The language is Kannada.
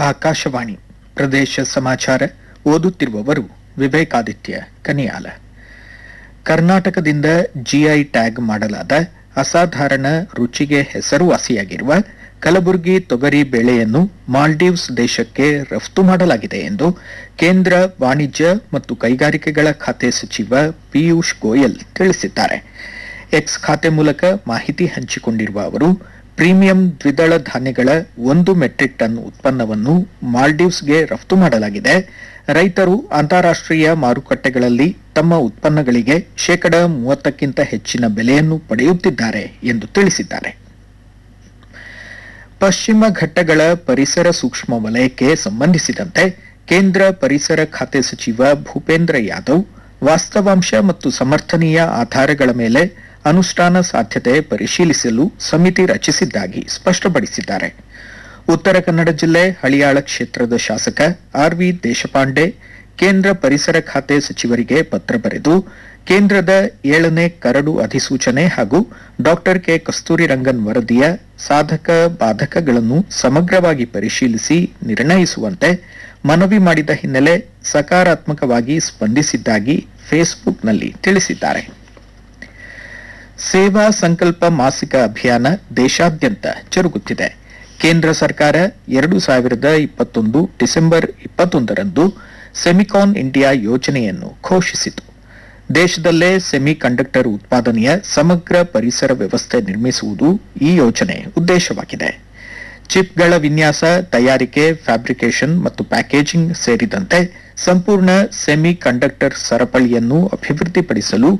ಆಕಾಶವಾಣಿ ಪ್ರದೇಶ ಸಮಾಚಾರ ಓದುತ್ತಿರುವವರು ವಿವೇಕಾದಿತ್ಯ ಕನಿಯಾಲ ಕರ್ನಾಟಕದಿಂದ ಜಿಐ ಟ್ಯಾಗ್ ಮಾಡಲಾದ ಅಸಾಧಾರಣ ರುಚಿಗೆ ಹೆಸರುವಾಸಿಯಾಗಿರುವ ಕಲಬುರಗಿ ತೊಗರಿ ಬೇಳೆಯನ್ನು ಮಾಲ್ಡೀವ್ಸ್ ದೇಶಕ್ಕೆ ರಫ್ತು ಮಾಡಲಾಗಿದೆ ಎಂದು ಕೇಂದ್ರ ವಾಣಿಜ್ಯ ಮತ್ತು ಕೈಗಾರಿಕೆಗಳ ಖಾತೆ ಸಚಿವ ಪಿಯೂಷ್ ಗೋಯಲ್ ತಿಳಿಸಿದ್ದಾರೆ ಎಕ್ಸ್ ಖಾತೆ ಮೂಲಕ ಮಾಹಿತಿ ಹಂಚಿಕೊಂಡಿರುವ ಅವರು ಪ್ರೀಮಿಯಂ ದ್ವಿದಳ ಧಾನ್ಯಗಳ ಒಂದು ಮೆಟ್ರಿಕ್ ಟನ್ ಉತ್ಪನ್ನವನ್ನು ಮಾಲ್ಡೀವ್ಸ್ಗೆ ರಫ್ತು ಮಾಡಲಾಗಿದೆ ರೈತರು ಅಂತಾರಾಷ್ಟ್ರೀಯ ಮಾರುಕಟ್ಟೆಗಳಲ್ಲಿ ತಮ್ಮ ಉತ್ಪನ್ನಗಳಿಗೆ ಶೇಕಡ ಮೂವತ್ತಕ್ಕಿಂತ ಹೆಚ್ಚಿನ ಬೆಲೆಯನ್ನು ಪಡೆಯುತ್ತಿದ್ದಾರೆ ಎಂದು ತಿಳಿಸಿದ್ದಾರೆ ಪಶ್ಚಿಮ ಘಟ್ಟಗಳ ಪರಿಸರ ಸೂಕ್ಷ್ಮ ವಲಯಕ್ಕೆ ಸಂಬಂಧಿಸಿದಂತೆ ಕೇಂದ್ರ ಪರಿಸರ ಖಾತೆ ಸಚಿವ ಭೂಪೇಂದ್ರ ಯಾದವ್ ವಾಸ್ತವಾಂಶ ಮತ್ತು ಸಮರ್ಥನೀಯ ಆಧಾರಗಳ ಮೇಲೆ ಅನುಷ್ಠಾನ ಸಾಧ್ಯತೆ ಪರಿಶೀಲಿಸಲು ಸಮಿತಿ ರಚಿಸಿದ್ದಾಗಿ ಸ್ಪಷ್ಟಪಡಿಸಿದ್ದಾರೆ ಉತ್ತರ ಕನ್ನಡ ಜಿಲ್ಲೆ ಹಳಿಯಾಳ ಕ್ಷೇತ್ರದ ಶಾಸಕ ಆರ್ ವಿ ದೇಶಪಾಂಡೆ ಕೇಂದ್ರ ಪರಿಸರ ಖಾತೆ ಸಚಿವರಿಗೆ ಪತ್ರ ಬರೆದು ಕೇಂದ್ರದ ಏಳನೇ ಕರಡು ಅಧಿಸೂಚನೆ ಹಾಗೂ ಡಾಕ್ಟರ್ ಕೆ ಕಸ್ತೂರಿ ರಂಗನ್ ವರದಿಯ ಸಾಧಕ ಬಾಧಕಗಳನ್ನು ಸಮಗ್ರವಾಗಿ ಪರಿಶೀಲಿಸಿ ನಿರ್ಣಯಿಸುವಂತೆ ಮನವಿ ಮಾಡಿದ ಹಿನ್ನೆಲೆ ಸಕಾರಾತ್ಮಕವಾಗಿ ಸ್ಪಂದಿಸಿದ್ದಾಗಿ ಫೇಸ್ಬುಕ್ನಲ್ಲಿ ತಿಳಿಸಿದ್ದಾರೆ ಸೇವಾ ಸಂಕಲ್ಪ ಮಾಸಿಕ ಅಭಿಯಾನ ದೇಶಾದ್ಯಂತ ಜರುಗುತ್ತಿದೆ ಕೇಂದ್ರ ಸರ್ಕಾರ ಎರಡು ಸಾವಿರದ ಇಪ್ಪತ್ತೊಂದು ಡಿಸೆಂಬರ್ ಇಪ್ಪತ್ತೊಂದರಂದು ಸೆಮಿಕಾನ್ ಇಂಡಿಯಾ ಯೋಜನೆಯನ್ನು ಘೋಷಿಸಿತು ದೇಶದಲ್ಲೇ ಸೆಮಿ ಕಂಡಕ್ಟರ್ ಉತ್ಪಾದನೆಯ ಸಮಗ್ರ ಪರಿಸರ ವ್ಯವಸ್ಥೆ ನಿರ್ಮಿಸುವುದು ಈ ಯೋಜನೆ ಉದ್ದೇಶವಾಗಿದೆ ಚಿಪ್ಗಳ ವಿನ್ಯಾಸ ತಯಾರಿಕೆ ಫ್ಯಾಬ್ರಿಕೇಷನ್ ಮತ್ತು ಪ್ಯಾಕೇಜಿಂಗ್ ಸೇರಿದಂತೆ ಸಂಪೂರ್ಣ ಸೆಮಿ ಕಂಡಕ್ಟರ್ ಸರಪಳಿಯನ್ನು ಅಭಿವೃದ್ಧಿಪಡಿಸಲು